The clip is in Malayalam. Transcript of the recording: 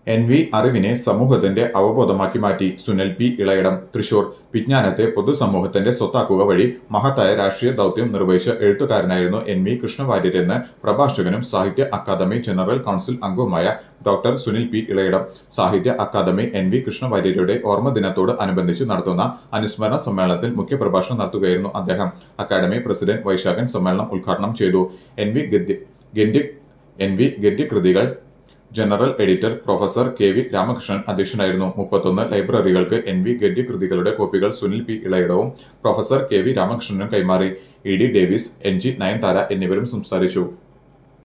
എൻ വി അറിവിനെ സമൂഹത്തിന്റെ അവബോധമാക്കി മാറ്റി സുനിൽ പി ഇളയിടം തൃശൂർ വിജ്ഞാനത്തെ പൊതുസമൂഹത്തിന്റെ സ്വത്താക്കുക വഴി മഹത്തായ രാഷ്ട്രീയ ദൗത്യം നിർവഹിച്ച എഴുത്തുകാരനായിരുന്നു എൻ വി കൃഷ്ണവാര്യരെന്ന് പ്രഭാഷകനും സാഹിത്യ അക്കാദമി ജനറൽ കൗൺസിൽ അംഗവുമായ doctor Sunil P Elayidam Sahitya Akademi N V കൃഷ്ണവാര്യരുടെ ഓർമ്മ ദിനത്തോട് അനുബന്ധിച്ച് നടത്തുന്ന അനുസ്മരണ സമ്മേളനത്തിൽ മുഖ്യപ്രഭാഷണം നടത്തുകയായിരുന്നു അദ്ദേഹം അക്കാദമി പ്രസിഡന്റ് വൈശാഖൻ സമ്മേളനം ഉദ്ഘാടനം ചെയ്തു എൻ വി ഗദ്യ ഗദ്യ എൻ വി ഗദ്യകൃതികൾ general editor professor K V Ramakrishnan അധ്യക്ഷനായിരുന്നു മുപ്പത്തൊന്ന് ലൈബ്രറികൾക്ക് എൻ വി ഗദ്യകൃതികളുടെ കോപ്പികൾ സുനിൽ പി ഇളയിടവും പ്രൊഫസർ കെ വി രാമകൃഷ്ണനും കൈമാറി E D Davis N G Nayanthara എന്നിവരും സംസാരിച്ചു